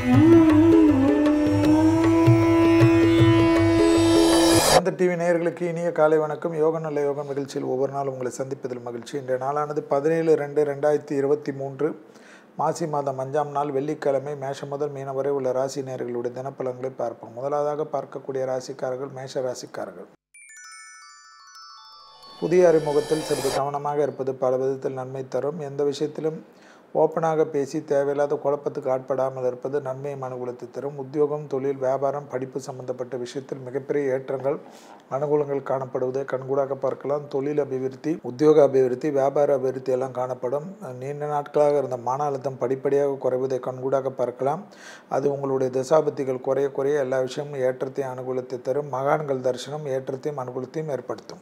அந்த டிவி நேயர்களுக்கு இனிய காலை வணக்கம் யோக நல்ல யோகம் நிகழ்ச்சியில் ஒவ்வொரு நாளும் உங்களை சந்திப்பதில் மகிழ்ச்சி இன்றைய நாளானது பதினேழு ரெண்டு ரெண்டாயிரத்தி இருபத்தி மூன்று மாசி மாதம் அஞ்சாம் நாள் வெள்ளிக்கிழமை மேஷம் முதல் மீன வரை உள்ள ராசி நேயர்களுடைய தினப்பலன்களை பார்ப்போம் முதலாவதாக பார்க்கக்கூடிய ராசிக்காரர்கள் மேஷ ராசிக்காரர்கள் புதிய அறிமுகத்தில் சிறிது கவனமாக இருப்பது பல விதத்தில் நன்மை தரும் எந்த விஷயத்திலும் ஓப்பனாக பேசி தேவையில்லாத குழப்பத்துக்கு ஆட்படாமல் இருப்பது நன்மையை அனுகூலத்தை தரும் உத்தியோகம் தொழில் வியாபாரம் படிப்பு சம்பந்தப்பட்ட விஷயத்தில் மிகப்பெரிய ஏற்றங்கள் அனுகூலங்கள் காணப்படுவதை கண்கூடாக பார்க்கலாம் தொழில் அபிவிருத்தி உத்தியோக அபிவிருத்தி வியாபார அபிவிருத்தி எல்லாம் காணப்படும் நீண்ட நாட்களாக இருந்த மன அழுத்தம் படிப்படியாக குறைவதை கண்கூடாக பார்க்கலாம் அது உங்களுடைய தசாபத்திகள் குறைய குறைய எல்லா விஷயமும் ஏற்றத்தையும் அனுகூலத்தை தரும் மகான்கள் தரிசனம் ஏற்றத்தையும் அனுகூலத்தையும் ஏற்படுத்தும்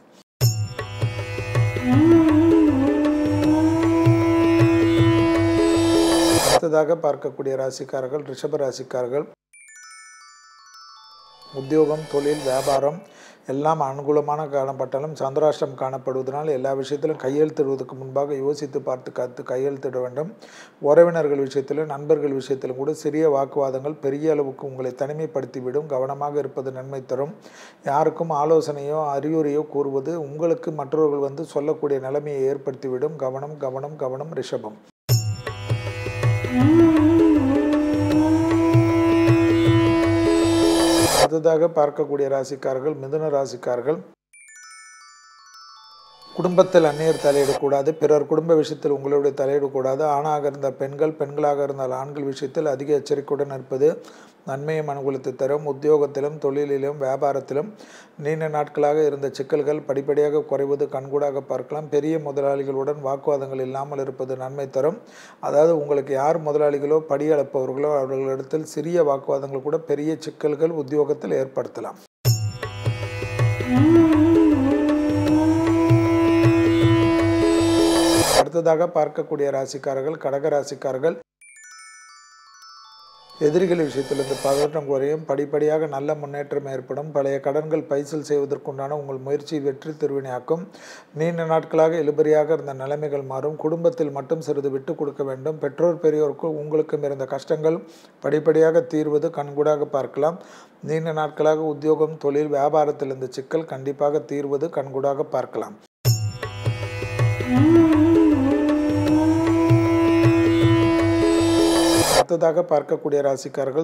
அடுத்ததாக பார்க்கக்கூடிய ராசிக்காரர்கள் ரிஷப ராசிக்காரர்கள் உத்தியோகம் தொழில் வியாபாரம் எல்லாம் அனுகூலமான காணப்பட்டாலும் சந்திராஷ்டம் காணப்படுவதனால் எல்லா விஷயத்திலும் கையெழுத்திடுவதற்கு முன்பாக யோசித்து பார்த்து காத்து கையெழுத்திட வேண்டும் உறவினர்கள் விஷயத்திலும் நண்பர்கள் விஷயத்திலும் கூட சிறிய வாக்குவாதங்கள் பெரிய அளவுக்கு உங்களை தனிமைப்படுத்திவிடும் கவனமாக இருப்பது நன்மை தரும் யாருக்கும் ஆலோசனையோ அறிவுரையோ கூறுவது உங்களுக்கு மற்றவர்கள் வந்து சொல்லக்கூடிய நிலைமையை ஏற்படுத்திவிடும் கவனம் கவனம் கவனம் ரிஷபம் அடுத்ததாக பார்க்கக்கூடிய ராசிக்காரர்கள் மிதுன ராசிக்காரர்கள் குடும்பத்தில் அந்நியர் தலையிடக்கூடாது பிறர் குடும்ப விஷயத்தில் உங்களுடைய தலையிடக்கூடாது ஆணாக இருந்த பெண்கள் பெண்களாக இருந்தால் ஆண்கள் விஷயத்தில் அதிக எச்சரிக்கையுடன் இருப்பது நன்மையும் அனுகூலத்தை தரும் உத்தியோகத்திலும் தொழிலிலும் வியாபாரத்திலும் நீண்ட நாட்களாக இருந்த சிக்கல்கள் படிப்படியாக குறைவது கண்கூடாக பார்க்கலாம் பெரிய முதலாளிகளுடன் வாக்குவாதங்கள் இல்லாமல் இருப்பது நன்மை தரும் அதாவது உங்களுக்கு யார் முதலாளிகளோ படியளப்பவர்களோ அவர்களிடத்தில் சிறிய வாக்குவாதங்கள் கூட பெரிய சிக்கல்கள் உத்தியோகத்தில் ஏற்படுத்தலாம் அடுத்ததாக பார்க்கக்கூடிய ராசிக்காரர்கள் கடக ராசிக்காரர்கள் எதிரிகள் விஷயத்திலிருந்து பதற்றம் குறையும் படிப்படியாக நல்ல முன்னேற்றம் ஏற்படும் பழைய கடன்கள் பைசல் செய்வதற்குண்டான உங்கள் முயற்சி வெற்றி திருவினையாக்கும் நீண்ட நாட்களாக இழுபறியாக இருந்த நிலைமைகள் மாறும் குடும்பத்தில் மட்டும் சிறிது விட்டு கொடுக்க வேண்டும் பெற்றோர் பெரியோருக்கு உங்களுக்கும் இருந்த கஷ்டங்கள் படிப்படியாக தீர்வது கண்கூடாக பார்க்கலாம் நீண்ட நாட்களாக உத்தியோகம் தொழில் வியாபாரத்தில் இருந்த சிக்கல் கண்டிப்பாக தீர்வது கண்கூடாக பார்க்கலாம் அடுத்ததாக பார்க்கக்கூடிய ராசிக்காரர்கள்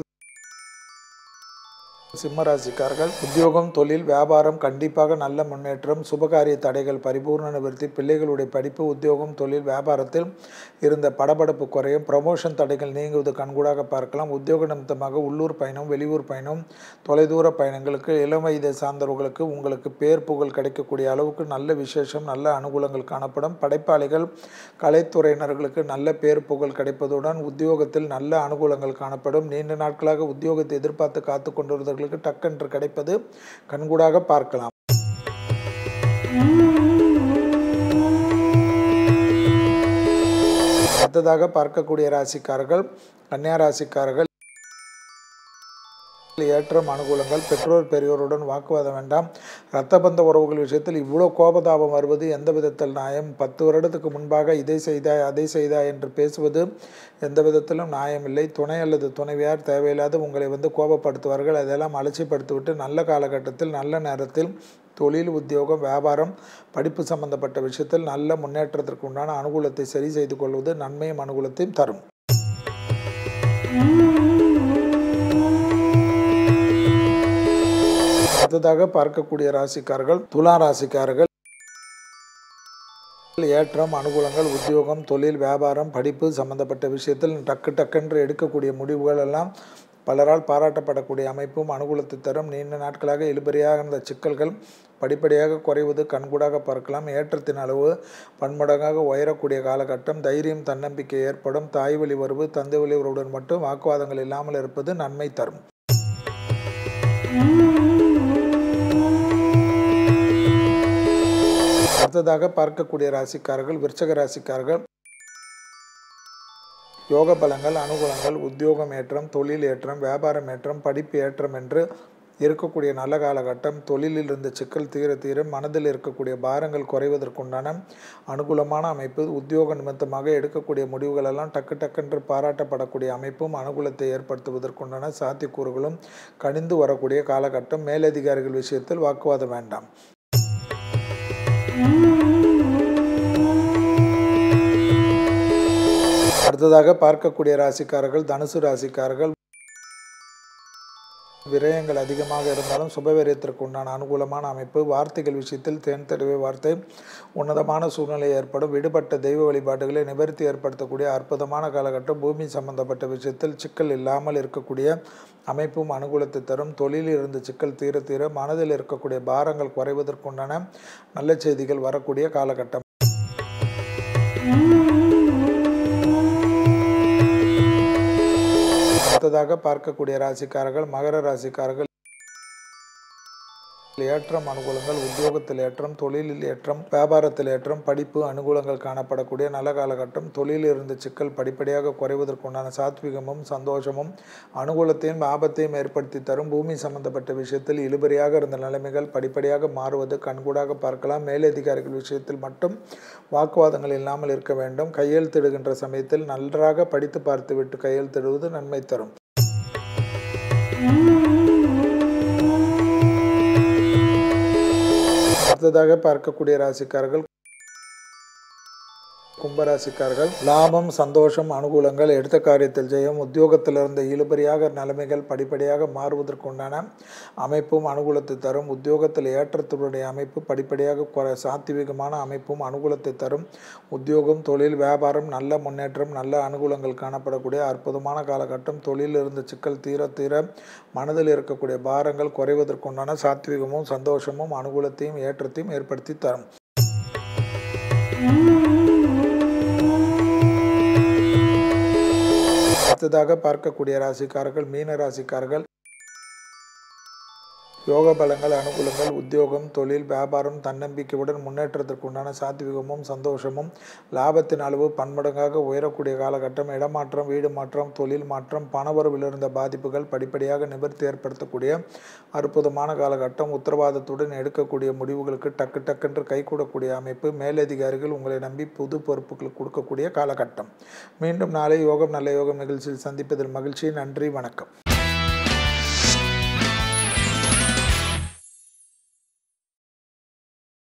சிம்ம ராசிக்காரர்கள் உத்தியோகம் தொழில் வியாபாரம் கண்டிப்பாக நல்ல முன்னேற்றம் சுபகாரிய தடைகள் பரிபூர்ண நிவர்த்தி பிள்ளைகளுடைய படிப்பு உத்தியோகம் தொழில் வியாபாரத்தில் இருந்த படபடப்பு குறையும் ப்ரமோஷன் தடைகள் நீங்குவது கண்கூடாக பார்க்கலாம் உத்தியோக நிமித்தமாக உள்ளூர் பயணம் வெளியூர் பயணம் தொலைதூர பயணங்களுக்கு இளம் வயதை சார்ந்தவர்களுக்கு உங்களுக்கு பேர் புகழ் கிடைக்கக்கூடிய அளவுக்கு நல்ல விசேஷம் நல்ல அனுகூலங்கள் காணப்படும் படைப்பாளிகள் கலைத்துறையினர்களுக்கு நல்ல பேர் புகழ் கிடைப்பதுடன் உத்தியோகத்தில் நல்ல அனுகூலங்கள் காணப்படும் நீண்ட நாட்களாக உத்தியோகத்தை எதிர்பார்த்து காத்து கொண்டிருந்தவர்கள் அவர்களுக்கு டக்கென்று கிடைப்பது கண்கூடாக பார்க்கலாம் அடுத்ததாக பார்க்கக்கூடிய ராசிக்காரர்கள் கன்னியா ராசிக்காரர்கள் ஏற்றம் அனுகூலங்கள் பெற்றோர் பெரியோருடன் வாக்குவாதம் வேண்டாம் இரத்த பந்த உறவுகள் விஷயத்தில் இவ்வளோ கோபதாபம் வருவது எந்த விதத்தில் நியாயம் பத்து வருடத்துக்கு முன்பாக இதை செய்தாய் அதை செய்தாய் என்று பேசுவது எந்த விதத்திலும் நியாயமில்லை துணை அல்லது துணைவியார் தேவையில்லாத உங்களை வந்து கோபப்படுத்துவார்கள் அதெல்லாம் அலட்சிப்படுத்திவிட்டு நல்ல காலகட்டத்தில் நல்ல நேரத்தில் தொழில் உத்தியோகம் வியாபாரம் படிப்பு சம்பந்தப்பட்ட விஷயத்தில் நல்ல முன்னேற்றத்திற்கு உண்டான அனுகூலத்தை சரி செய்து கொள்வது நன்மையும் அனுகூலத்தையும் தரும் அடுத்ததாக பார்க்கக்கூடிய ராசிக்காரர்கள் துலா ராசிக்காரர்கள் ஏற்றம் அனுகூலங்கள் உத்தியோகம் தொழில் வியாபாரம் படிப்பு சம்பந்தப்பட்ட விஷயத்தில் டக்கு டக்கென்று எடுக்கக்கூடிய முடிவுகள் எல்லாம் பலரால் பாராட்டப்படக்கூடிய அமைப்பும் அனுகூலத்தை தரும் நீண்ட நாட்களாக இழுபறியாக இருந்த சிக்கல்கள் படிப்படியாக குறைவது கண்கூடாக பார்க்கலாம் ஏற்றத்தின் அளவு பன்மடங்காக உயரக்கூடிய காலகட்டம் தைரியம் தன்னம்பிக்கை ஏற்படும் தாய் வழி வரவு தந்தை வழி உறவுடன் மட்டும் வாக்குவாதங்கள் இல்லாமல் இருப்பது நன்மை தரும் அடுத்ததாக பார்க்கக்கூடிய ராசிக்காரர்கள் விருச்சக ராசிக்காரர்கள் யோக பலங்கள் அனுகூலங்கள் உத்தியோகம் ஏற்றம் தொழில் ஏற்றம் வியாபாரம் ஏற்றம் படிப்பு ஏற்றம் என்று இருக்கக்கூடிய நல்ல காலகட்டம் தொழிலில் இருந்த சிக்கல் தீர தீர மனதில் இருக்கக்கூடிய பாரங்கள் குறைவதற்குண்டான அனுகூலமான அமைப்பு உத்தியோக நிமித்தமாக எடுக்கக்கூடிய முடிவுகள் எல்லாம் டக்கு டக்கென்று பாராட்டப்படக்கூடிய அமைப்பும் அனுகூலத்தை ஏற்படுத்துவதற்குண்டான சாத்தியக்கூறுகளும் கணிந்து வரக்கூடிய காலகட்டம் மேலதிகாரிகள் விஷயத்தில் வாக்குவாதம் வேண்டாம் அடுத்ததாக பார்க்கக்கூடிய ராசிக்காரர்கள் தனுசு ராசிக்காரர்கள் விரயங்கள் அதிகமாக இருந்தாலும் சுபவிரயத்திற்கு உண்டான அனுகூலமான அமைப்பு வார்த்தைகள் விஷயத்தில் தேன் தடவை வார்த்தை உன்னதமான சூழ்நிலை ஏற்படும் விடுபட்ட தெய்வ வழிபாடுகளை நிவர்த்தி ஏற்படுத்தக்கூடிய அற்புதமான காலகட்டம் பூமி சம்பந்தப்பட்ட விஷயத்தில் சிக்கல் இல்லாமல் இருக்கக்கூடிய அமைப்பும் அனுகூலத்தை தரும் தொழிலில் இருந்து சிக்கல் தீர தீர மனதில் இருக்கக்கூடிய பாரங்கள் குறைவதற்குண்டான நல்ல செய்திகள் வரக்கூடிய காலகட்டம் அடுத்ததாக பார்க்கக்கூடிய ராசிக்காரர்கள் மகர ராசிக்காரர்கள் ஏற்றம் அனுகூலங்கள் உத்தியோகத்தில் ஏற்றம் தொழிலில் ஏற்றம் வியாபாரத்தில் ஏற்றம் படிப்பு அனுகூலங்கள் காணப்படக்கூடிய நல்ல காலகட்டம் தொழிலில் இருந்த சிக்கல் படிப்படியாக குறைவதற்குண்டான சாத்விகமும் சந்தோஷமும் அனுகூலத்தையும் ஆபத்தையும் ஏற்படுத்தி தரும் பூமி சம்பந்தப்பட்ட விஷயத்தில் இழுபறியாக இருந்த நிலைமைகள் படிப்படியாக மாறுவது கண்கூடாக பார்க்கலாம் மேலதிகாரிகள் விஷயத்தில் மட்டும் வாக்குவாதங்கள் இல்லாமல் இருக்க வேண்டும் கையெழுத்திடுகின்ற சமயத்தில் நன்றாக படித்து பார்த்துவிட்டு கையெழுத்திடுவது நன்மை தரும் அடுத்ததாக பார்க்கக்கூடிய ராசிக்காரர்கள் கும்பராசிக்காரர்கள் லாபம் சந்தோஷம் அனுகூலங்கள் எடுத்த காரியத்தில் ஜெயம் உத்தியோகத்தில் இருந்த இழுபறியாக நிலைமைகள் படிப்படியாக மாறுவதற்குண்டான அமைப்பும் அனுகூலத்தை தரும் உத்தியோகத்தில் ஏற்றத்துடைய அமைப்பு படிப்படியாக குறை சாத்திவிகமான அமைப்பும் அனுகூலத்தை தரும் உத்தியோகம் தொழில் வியாபாரம் நல்ல முன்னேற்றம் நல்ல அனுகூலங்கள் காணப்படக்கூடிய அற்புதமான காலகட்டம் தொழிலில் இருந்த சிக்கல் தீர தீர மனதில் இருக்கக்கூடிய பாரங்கள் குறைவதற்குண்டான சாத்விகமும் சந்தோஷமும் அனுகூலத்தையும் ஏற்றத்தையும் ஏற்படுத்தி தரும் அடுத்ததாக பார்க்கக்கூடிய ராசிக்காரர்கள் மீன ராசிக்காரர்கள் யோக பலங்கள் அனுகூலங்கள் உத்தியோகம் தொழில் வியாபாரம் தன்னம்பிக்கையுடன் முன்னேற்றத்திற்கு உண்டான சாத்விகமும் சந்தோஷமும் லாபத்தின் அளவு பன்மடங்காக உயரக்கூடிய காலகட்டம் இடமாற்றம் வீடு மாற்றம் தொழில் மாற்றம் பணவரவில் இருந்த பாதிப்புகள் படிப்படியாக நிவர்த்தி ஏற்படுத்தக்கூடிய அற்புதமான காலகட்டம் உத்தரவாதத்துடன் எடுக்கக்கூடிய முடிவுகளுக்கு டக்கு டக்கென்று கைகூடக்கூடிய அமைப்பு மேலதிகாரிகள் உங்களை நம்பி புது பொறுப்புகள் கொடுக்கக்கூடிய காலகட்டம் மீண்டும் நாளை யோகம் நல்ல யோகம் நிகழ்ச்சியில் சந்திப்பதில் மகிழ்ச்சி நன்றி வணக்கம்